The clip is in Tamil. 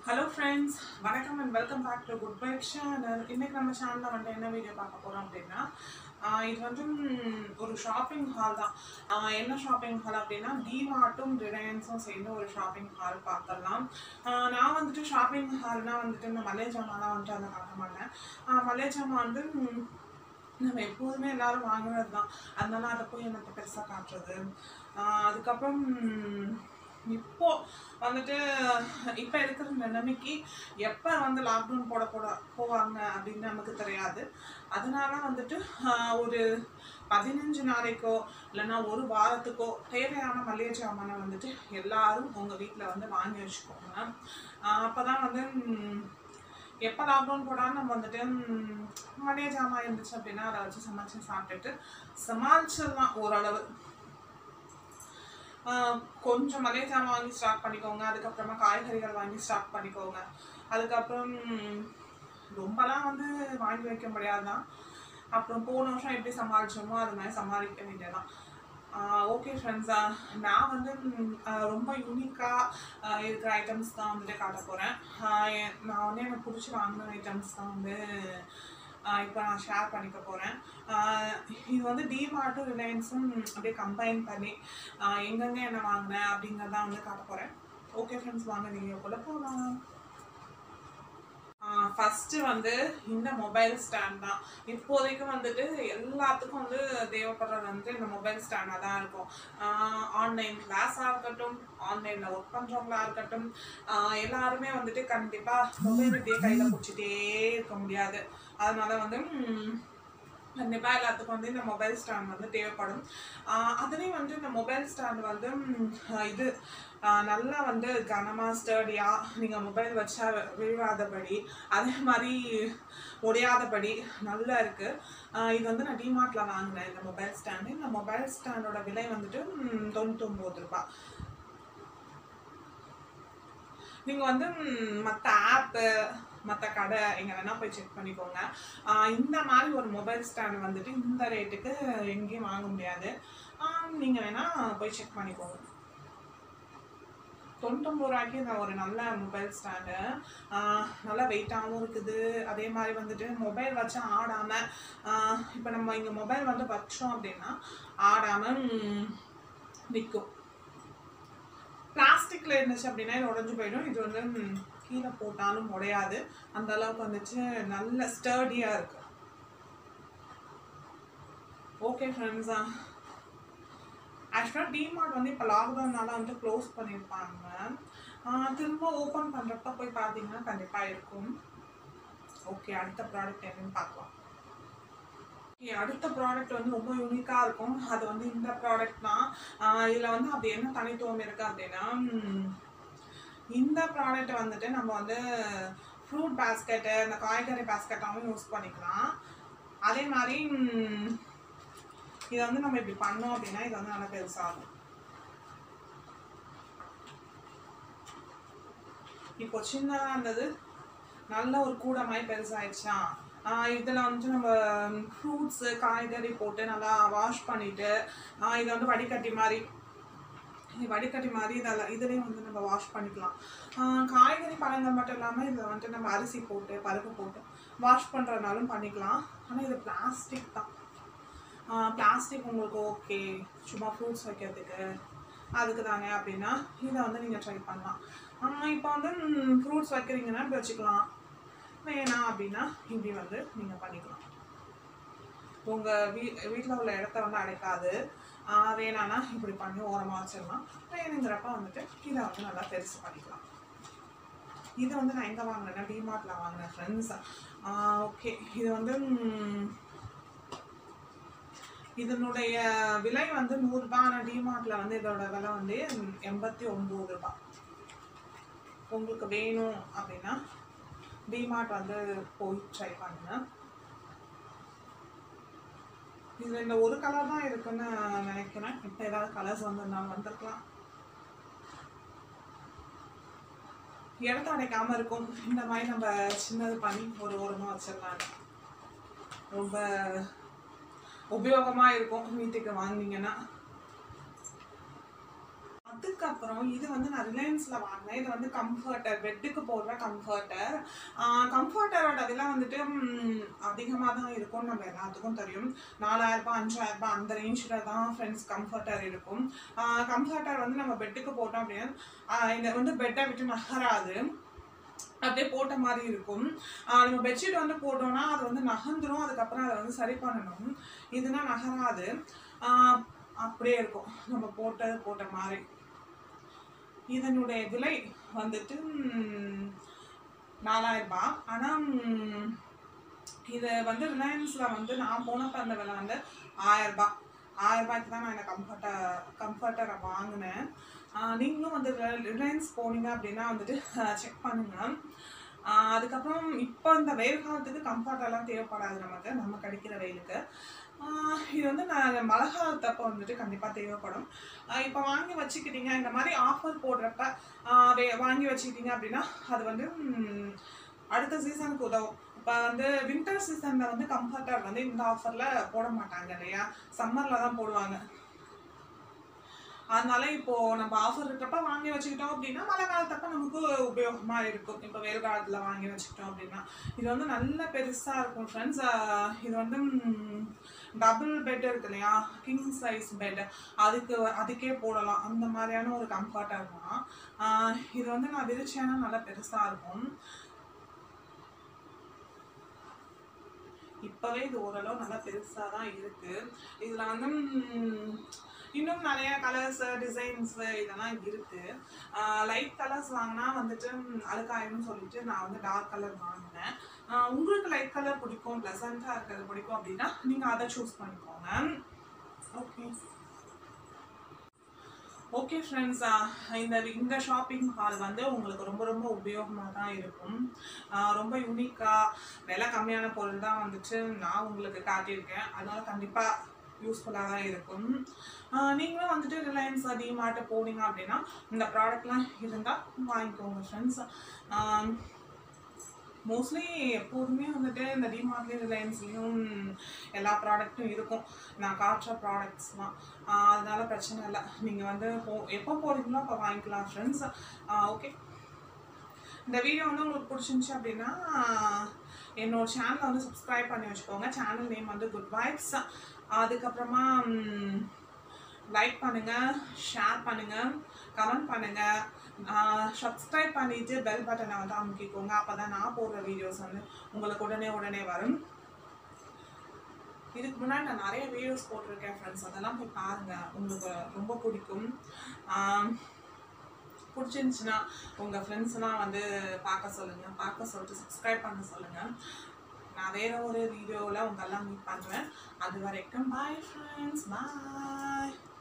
ஹலோ ஃப்ரெண்ட்ஸ் வணக்கம் and welcome back to good bike channel இன்னைக்கு நம்ம சேனலில் வந்து என்ன வீடியோ பார்க்க போகிறோம் அப்படின்னா ஆஹ் இது வந்து ம், ஒரு ஷாப்பிங் ஹால் தான் ஆஹ் என்ன ஷாப்பிங் ஹால் அப்படின்னா டிமார்ட்டும் ரிலையன்ஸும் சேர்ந்து ஒரு ஷாப்பிங் ஹால் பார்த்துடலாம் ஆஹ் நான் வந்துட்டு ஷாப்பிங் ஹால்னால் வந்துட்டு இந்த மல்லிகை ஜாமான்லாம் வந்துட்டு அதை காட்ட மாட்டேன் ஆஹ் மல்லிகை ஜாமான் வந்து ம், நம்ம எப்போதுமே எல்லாரும் வாங்குறது தான் அதனால அதை போய் எனக்கு பெருசாக காட்டுறது ஆஹ் அதுக்கப்புறம் ம், இப்போ வந்துட்டு இப்போ இருக்கிற நிலைமைக்கு எப்போ வந்து லாக்டவுன் போட போட போவாங்க அப்படின்னு நமக்கு தெரியாது அதனால வந்துட்டு ஆஹ், ஒரு பதினஞ்சு நாளைக்கோ இல்லைன்னா ஒரு வாரத்துக்கோ தேவையான மளிகை சாமானை வந்துட்டு எல்லாரும் உங்கள் வீட்டில் வந்து வாங்கி வச்சுக்கோங்க அப்போ தான் வந்து ம், எப்போ லாக்டவுன் போடாமல் நம்ம வந்துட்டு ம், மளிகை ஜாமான் இருந்துச்சு அப்படின்னா அதை வச்சு சமைச்சு சாப்பிட்டுட்டு சமாளிச்சிடலாம் ஓரளவு ஆஹ் கொஞ்சம் மளிகை ஜாமான் வாங்கி ஸ்டார்ட் பண்ணிக்கோங்க அதுக்கப்புறமா காய்கறிகள் வாங்கி ஸ்டார்ட் பண்ணிக்கோங்க அதுக்கப்புறம் ரொம்பலாம் வந்து வாங்கி வைக்க முடியாதுதான் அப்புறம் போன வருஷம் எப்படி சமாளிச்சோமோ அது மாதிரி சமாளிக்க வேண்டியதான் ஓகே ஃப்ரெண்ட்ஸ் நான் வந்து ம், ஆஹ் ரொம்ப யூனிக்காக இருக்கிற ஐட்டம்ஸ் தான் வந்துட்டு காட்ட போகிறேன் நான் வந்து எனக்கு பிடிச்சி வாங்கின ஐட்டம்ஸ் தான் வந்து இப்போ நான் ஷேர் பண்ணிக்க போகிறேன் இது வந்து டிமார்ட்டும் ரிலையன்ஸும் அப்படியே கம்பைன் பண்ணி ஆஹ் எங்கெங்க என்ன வாங்கினேன் அப்படிங்கிறத வந்து காட்ட போகிறேன் ஓகே ஃப்ரெண்ட்ஸ் வாங்க வீடியோக்குள்ளே போகலாம் ஃபஸ்ட்டு வந்து இந்த மொபைல் ஸ்டாண்ட் தான் இப்போதைக்கு வந்துட்டு எல்லாத்துக்கும் வந்து தேவைப்படுறது வந்து இந்த மொபைல் ஸ்டாண்டாக தான் இருக்கும் ஆன்லைன் கிளாஸாக இருக்கட்டும் ஆன்லைனில் ஒர்க் பண்ணுறவங்களா இருக்கட்டும் ஆஹ் எல்லாருமே வந்துட்டு கண்டிப்பாக மொபைல் இப்படியே கையில் பிடிச்சிட்டே இருக்க முடியாது அதனால வந்து ம், கண்டிப்பாக எல்லாத்துக்கும் வந்து இந்த மொபைல் ஸ்டாண்ட் வந்து தேவைப்படும் ஆஹ் அதுலேயும் வந்து இந்த மொபைல் ஸ்டாண்ட் வந்து ம், ஆஹ் இது ஆஹ் நல்லா வந்து கனமாக ஸ்டர்டியாக நீங்கள் மொபைல் வச்சா விழுவாதபடி அதே மாதிரி உடையாதபடி நல்லா இருக்குது இது வந்து நான் டிமார்ட்டில் வாங்கினேன் இந்த மொபைல் ஸ்டாண்டு இந்த மொபைல் ஸ்டாண்டோட விலை வந்துட்டு ம், தொண்ணூத்தொம்பது ரூபாய் நீங்கள் வந்து மற்ற ஆப்பு மற்ற கடை எங்கே வேணால் போய் செக் பண்ணிக்கோங்க ஆஹ் இந்த மாதிரி ஒரு மொபைல் ஸ்டாண்ட் வந்துட்டு இந்த ரேட்டுக்கு எங்கேயும் வாங்க முடியாது நீங்கள் வேணால் போய் செக் பண்ணிக்கோங்க தொண்ணூத்தொம்பது ரூபாய்க்கு இந்த ஒரு நல்ல மொபைல் ஸ்டாண்டு நல்லா வெயிட்டாகவும் இருக்குது அதே மாதிரி வந்துட்டு மொபைல் வச்சா ஆடாமல் இப்போ நம்ம இங்கே மொபைல் வந்து வச்சோம் அப்படின்னா ஆடாமல் நிற்கும் பிளாஸ்டிக்ல இருந்துச்சு அப்படின்னா இது உடஞ்சு போயிடும் இது வந்து ம், கீழே போட்டாலும் உடையாது அந்த அளவுக்கு வந்துச்சு நல்ல ஸ்டர்டியா இருக்கு ஓகே ஃப்ரெண்ட்ஸா ஆக்சுவலாக டிமார்ட் வந்து இப்போ லாக்டவுன்னால வந்து க்ளோஸ் பண்ணியிருப்பாங்க ஆஹ் திரும்ப ஓப்பன் பண்ணுறப்ப போய் பார்த்தீங்கன்னா கண்டிப்பாக இருக்கும் ஓகே அடுத்த ப்ராடக்ட் என்னன்னு பார்க்கலாம் Okay, அடுத்த ப்ராடக்ட் வந்து ரொம்ப யூனிக்காக இருக்கும் அது வந்து இந்த ப்ராடக்ட் தான் இதில் வந்து அப்படி என்ன தனித்துவம் இருக்குது அப்படின்னா ம், இந்த ப்ராடக்ட் வந்துட்டு நம்ம வந்து ஃப்ரூட் பேஸ்கெட்டு இந்த காய்கறி பேஸ்கெட்டாகவும் யூஸ் பண்ணிக்கலாம் அதே மாதிரி ம், இதை வந்து நம்ம இப்படி பண்ணோம் அப்படின்னா இது வந்து நல்லா பெருசாகும் இப்போ சின்னதாக இருந்தது நல்ல ஒரு கூடை மாதிரி பெருசாயிடுச்சா இதில் வந்துட்டு நம்ம ஃப்ரூட்ஸு காய்கறி போட்டு நல்லா வாஷ் பண்ணிவிட்டு இதை வந்து வடிகட்டி மாதிரி இது வடிகட்டி மாதிரி இதெல்லாம் இதுலேயும் வந்து நம்ம வாஷ் பண்ணிக்கலாம் ஆஹ் காய்கறி பழங்கள் மட்டும் இல்லாமல் இதில் வந்துட்டு நம்ம அரிசி போட்டு பருப்பு போட்டு வாஷ் பண்ணுறதுனாலும் பண்ணிக்கலாம் ஆனால் இது பிளாஸ்டிக் தான் பிளாஸ்டிக் உங்களுக்கு ஓகே சும்மா ஃப்ரூட்ஸ் வைக்கிறதுக்கு அதுக்கு தானே அப்படின்னா இதை வந்து நீங்கள் ட்ரை பண்ணலாம் இப்போ வந்து ஃப்ரூட்ஸ் வைக்கிறீங்கன்னா இப்படி வச்சுக்கலாம் வேணாம் அப்படின்னா இப்படி வந்து நீங்கள் பண்ணிக்கலாம் உங்கள் வீ வீட்டில் உள்ள இடத்த வந்து அடைக்காது ஆஹ் வேணான்னா இப்படி பண்ணி ஓரமாக வச்சிடலாம் வேணுங்கிறப்ப வந்துட்டு இதை வந்து நல்லா பெருசு பண்ணிக்கலாம் இது வந்து நான் எங்கே வாங்கினேன்னா டிமார்ட்டில் வாங்கினேன் ஃப்ரெண்ட்ஸ் ஓகே இது வந்து ம், இதனுடைய விலை வந்து நூறுரூபா ஆனால் டிமார்ட்டில் வந்து இதோட விலை வந்து எண்பத்தி ஒம்பது ரூபாய் உங்களுக்கு வேணும் அப்படின்னா டிமார்ட் வந்து போய் ட்ரை பண்ணுங்க இதில் இந்த ஒரு கலர் தான் இருக்குன்னு நினைக்கிறேன் இப்போ ஏதாவது கலர்ஸ் வந்திருந்தாலும் வந்திருக்கலாம் இடத்த அடைக்காமல் இருக்கும் இந்த மாதிரி நம்ம சின்னது பண்ணி ஒரு ஓரமாக வச்சிடலாம் ரொம்ப உபயோகமாக இருக்கும் வீட்டுக்கு வாங்குனீங்கன்னா அதுக்கப்புறம் இது வந்து நான் ரிலையன்ஸில் வாங்கினேன் இது வந்து கம்ஃபர்டர் பெட்டுக்கு போடுற கம்ஃபர்டர் கம்ஃபர்டரோட விலை வந்துட்டு அதிகமாக தான் இருக்கும்னு நம்ம எல்லாத்துக்கும் தெரியும் நாலாயிரரூபா அஞ்சாயிரரூபா அந்த ரேஞ்சில் தான் ஃப்ரெண்ட்ஸ் கம்ஃபர்டர் இருக்கும் கம்ஃபர்டர் வந்து நம்ம பெட்டுக்கு போட்டோம் அப்படின்னா ஆஹ் இந்த வந்து பெட்டை விட்டு நகராது அப்படியே போட்ட மாதிரி இருக்கும் ஆஹ் நம்ம பெட்ஷீட் வந்து போட்டோம்னா அது வந்து நகர்ந்துரும் அதுக்கப்புறம் அதை வந்து சரி பண்ணணும் இதுனா நகராது ஆஹ் அப்படியே இருக்கும் நம்ம போட்டது போட்ட மாதிரி இதனுடைய விலை வந்துட்டு ம், நாலாயிரம் ரூபாய் ஆனால் இது வந்து ரிலையன்ஸில் வந்து நான் போனப்ப அந்த விலை வந்து ஆயிரம் ரூபாய் ஆயிரம் ரூபாய்க்கு தான் நான் இந்த கம்ஃபர்ட்டர் கம்ஃபர்ட்டரை வாங்கினேன் ஆஹ் நீங்களும் வந்து ரிலையன்ஸ் போனீங்க அப்படின்னா வந்துட்டு செக் பண்ணுங்க ஆஹ் அதுக்கப்புறம் இப்போ இந்த வெயில் காலத்துக்கு கம்ஃபர்டெல்லாம் தேவைப்படாது நமக்கு நம்ம கிடைக்கிற வெயிலுக்கு ஆஹ் இது வந்து நான் மழை காலத்தப்போ வந்துட்டு கண்டிப்பாக தேவைப்படும் ஆஹ் இப்போ வாங்கி வச்சுக்கிட்டீங்க இந்த மாதிரி ஆஃபர் போடுறப்ப ஆஹ் வே- வாங்கி வச்சுக்கிட்டீங்க அப்படின்னா அது வந்து ம், அடுத்த சீசனுக்கு உதவும் இப்போ வந்து வின்டர் சீசனில் வந்து கம்ஃபர்டர் வந்து இந்த ஆஃபரில் போட மாட்டாங்க இல்லையா சம்மரில் தான் போடுவாங்க அதனால இப்போ நம்ம ஆஃபர் இருக்கிறப்ப வாங்கி வச்சுக்கிட்டோம் அப்படின்னா மழை காலத்தப்ப நமக்கு உபயோகமா இருக்கும் இப்போ வெயில் காலத்துல வாங்கி வச்சுக்கிட்டோம் அப்படின்னா இது வந்து நல்ல பெருசா இருக்கும் ஃப்ரெண்ட்ஸ் இது வந்து டபுள் பெட் இருக்கு இல்லையா கிங் சைஸ் பெட் அதுக்கு அதுக்கே போடலாம் அந்த மாதிரியான ஒரு கம்ஃபர்ட்டாக இருக்கும் ஆஹ் இது வந்து நான் விரிச்சேன்னா நல்லா பெருசா இருக்கும் இப்போவே இது ஓரளவு நல்லா பெருசாக தான் இருக்கு இதில் வந்து ம், இன்னும் நிறைய கலர்ஸ் டிசைன்ஸ் இதெல்லாம் இருக்கு லைட் கலர்ஸ் வாங்கினா வந்துட்டு ம், அழுக்காயிரும்னு சொல்லிட்டு நான் வந்து டார்க் கலர் வாங்கினேன் ஆஹ் உங்களுக்கு லைட் கலர் பிடிக்கும் ப்ளசண்ட்டாக இருக்கிறது பிடிக்கும் அப்படின்னா நீங்கள் அதை சூஸ் பண்ணிக்கோங்க ஓகே ஓகே ஃப்ரெண்ட்ஸ் இந்த இந்த ஷாப்பிங் ஹால் வந்து உங்களுக்கு ரொம்ப ரொம்ப உபயோகமாக தான் இருக்கும் ஆஹ் ரொம்ப யூனிக்காக விலை கம்மியான பொருள் தான் வந்துட்டு நான் உங்களுக்கு காட்டியிருக்கேன் அதனால கண்டிப்பாக யூஸ்ஃபுல்லாக தான் இருக்கும் ஆஹ் நீங்களும் வந்துட்டு ரிலையன்ஸ் டிமார்ட் போனீங்க அப்படின்னா இந்த ப்ராடக்ட்லாம் இருந்தால் வாங்கிக்கோங்க ஃப்ரெண்ட்ஸ் மோஸ்ட்லி எப்போதுமே வந்துட்டு இந்த டிமார்ட்லேயும் ரிலையன்ஸ்லேயும் எல்லா ப்ராடக்ட்டும் இருக்கும் நான் காட்டுற ப்ராடக்ட்ஸ்லாம் அதனால பிரச்சனை இல்லை நீங்கள் வந்து போ எப்போ போகிறீங்களோ அப்போ வாங்கிக்கலாம் ஃப்ரெண்ட்ஸ் ஓகே இந்த வீடியோ வந்து உங்களுக்கு பிடிச்சிருந்துச்சு அப்படின்னா என்னோட சேனலை வந்து சப்ஸ்கிரைப் பண்ணி வச்சுக்கோங்க சேனல் நேம் வந்து குட் வைப்ஸ் அதுக்கப்புறமா லைக் பண்ணுங்க ஷேர் பண்ணுங்க கமெண்ட் பண்ணுங்க சப்ஸ்கிரைப் பண்ணிட்டு பெல் பட்டனை வந்து அமுக்கிக்கோங்க அப்பதான் நான் போடுற வீடியோஸ் வந்து உங்களுக்கு உடனே உடனே வரும் இதுக்கு முன்னாடி நான் நிறைய வீடியோஸ் போட்டிருக்கேன் ஃப்ரெண்ட்ஸ் அதெல்லாம் போய் பாருங்க உங்களுக்கு ரொம்ப பிடிக்கும் ஆம், பிடிச்சிருந்துச்சுன்னா உங்கள் ஃப்ரெண்ட்ஸ்லாம் வந்து பார்க்க சொல்லுங்கள் பார்க்க சொல்லிட்டு சப்ஸ்கிரைப் பண்ண சொல்லுங்கள் நான் வேற ஒரு வீடியோவில் உங்களெல்லாம் மீட் பண்ணுவேன் அது வரைக்கும் பாய் ஃப்ரெண்ட்ஸ் பாய்